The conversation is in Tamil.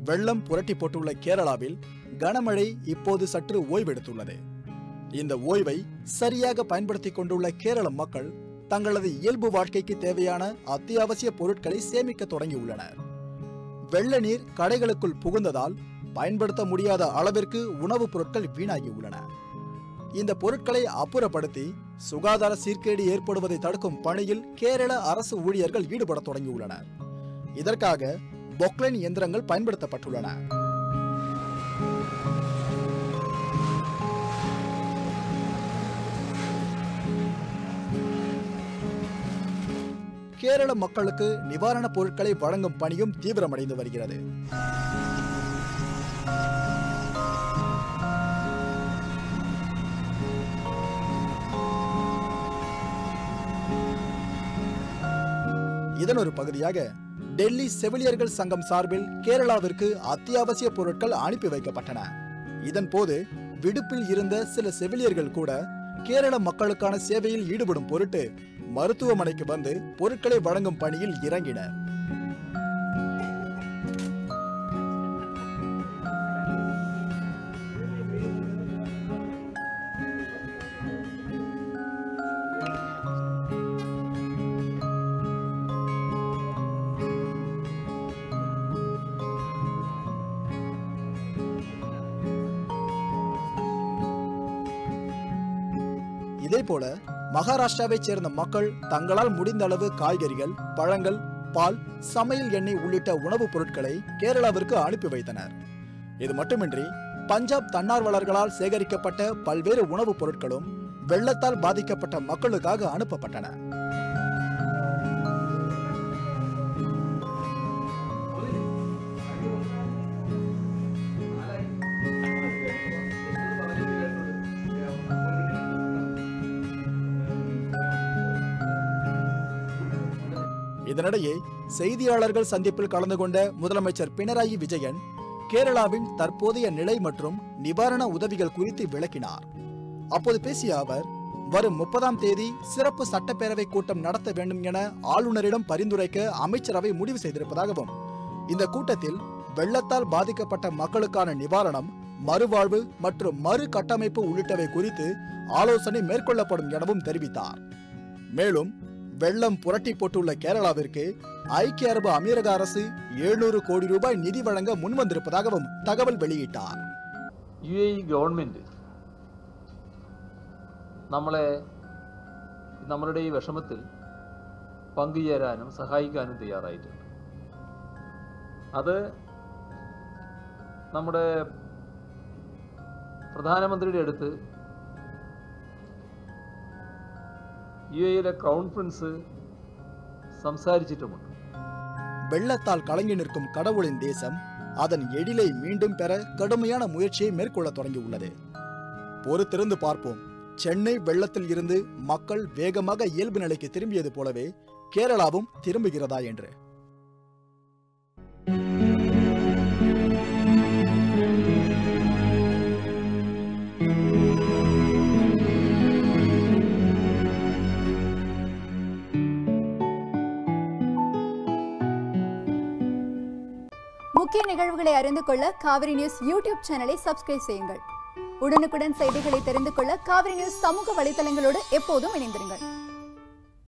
வெள்ளம் புரட்டி போட்டுள்ள கேரளாவில் கனமழை இப்போது சற்று ஓய்வெடுத்துள்ளது இந்த ஓய்வை சரியாக பயன்படுத்திக் கொண்டுள்ள கேரள மக்கள் தங்களது இயல்பு வாழ்க்கைக்கு தேவையான அத்தியாவசிய பொருட்களை சேமிக்க தொடங்கியுள்ளனர் வெள்ள நீர் கடைகளுக்குள் புகுந்ததால் பயன்படுத்த முடியாத அளவிற்கு உணவுப் பொருட்கள் வீணாகியுள்ளன இந்த பொருட்களை அப்புறப்படுத்தி சுகாதார சீர்கேடு ஏற்படுவதை தடுக்கும் பணியில் கேரள அரசு ஊழியர்கள் ஈடுபட தொடங்கியுள்ளனர் இதற்காக பொக்லைன் இயந்திரங்கள் பயன்படுத்தப்பட்டுள்ளன கேரள மக்களுக்கு நிவாரணப் பொருட்களை வழங்கும் பணியும் தீவிரமடைந்து வருகிறது இதன் ஒரு பகுதியாக டெல்லி செவிலியர்கள் சங்கம் சார்பில் கேரளாவிற்கு அத்தியாவசிய பொருட்கள் அனுப்பி வைக்கப்பட்டன இதன் போது விடுப்பில் இருந்த சில செவிலியர்கள் கூட கேரள மக்களுக்கான சேவையில் ஈடுபடும் பொருட்டு மருத்துவமனைக்கு வந்து பொருட்களை வழங்கும் பணியில் இறங்கினர் இதேபோல மகாராஷ்டிராவைச் சேர்ந்த மக்கள் தங்களால் முடிந்த அளவு காய்கறிகள் பழங்கள் பால் சமையல் எண்ணெய் உள்ளிட்ட உணவுப் பொருட்களை கேரளாவிற்கு அனுப்பி வைத்தனர் இது மட்டுமின்றி பஞ்சாப் தன்னார்வலர்களால் சேகரிக்கப்பட்ட பல்வேறு உணவுப் பொருட்களும் வெள்ளத்தால் பாதிக்கப்பட்ட மக்களுக்காக அனுப்பப்பட்டன இதனிடையே செய்தியாளர்கள் சந்திப்பில் கலந்து கொண்ட முதலமைச்சர் பினராயி விஜயன் கேரளாவின் தற்போதைய நிலை மற்றும் நிவாரண உதவிகள் குறித்து விளக்கினார் அப்போது பேசிய அவர் வரும் முப்பதாம் தேதி சிறப்பு சட்டப்பேரவை கூட்டம் நடத்த வேண்டும் என ஆளுநரிடம் பரிந்துரைக்க அமைச்சரவை முடிவு செய்திருப்பதாகவும் இந்த கூட்டத்தில் வெள்ளத்தால் பாதிக்கப்பட்ட மக்களுக்கான நிவாரணம் மறுவாழ்வு மற்றும் மறு கட்டமைப்பு உள்ளிட்டவை குறித்து ஆலோசனை மேற்கொள்ளப்படும் எனவும் தெரிவித்தார் மேலும் வெள்ளம் புரட்டி போட்டுள்ள கேரளாவிற்கு ஐக்கிய அரபு அமீரக அரசு 700 கோடி ரூபாய் நிதி வழங்க முன்வந்திருப்பதாகவும் தகவல் வெளியிட்டார் യു എ ഇ ഗവൺമെൻറ് നമ്മളെ നമ്മളുടെ ഈ വിഷമത്തിൽ പങ്കുചേരാനും സഹായിക്കാനും തയ്യാറായിട്ടുണ്ട് അത് നമ്മുടെ പ്രധാനമന്ത്രിയുടെ അടുത്ത് യു എയിലെ ക്രൗൺ പ്രിൻസ് സംസാരിച്ചിട്ടുമുണ്ട് வெள்ளத்தால் கலங்கி நிற்கும் கடவுளின் தேசம் அதன் எழிலை மீண்டும் பெற கடுமையான முயற்சியை மேற்கொள்ள தொடங்கியுள்ளது பொறுத்திருந்து பார்ப்போம் சென்னை வெள்ளத்தில் இருந்து மக்கள் வேகமாக இயல்பு நிலைக்கு திரும்பியது போலவே கேரளாவும் திரும்புகிறதா என்று முக்கிய நிகழ்வுகளை அறிந்து கொள்ள காவிரி நியூஸ் யூடியூப் சேனலை சப்ஸ்கிரைப் செய்யுங்கள் உடனுக்குடன் செய்திகளை தெரிந்து கொள்ள காவிரி நியூஸ் சமூக வலைதளங்களோடு எப்போதும் இணைந்திருங்கள்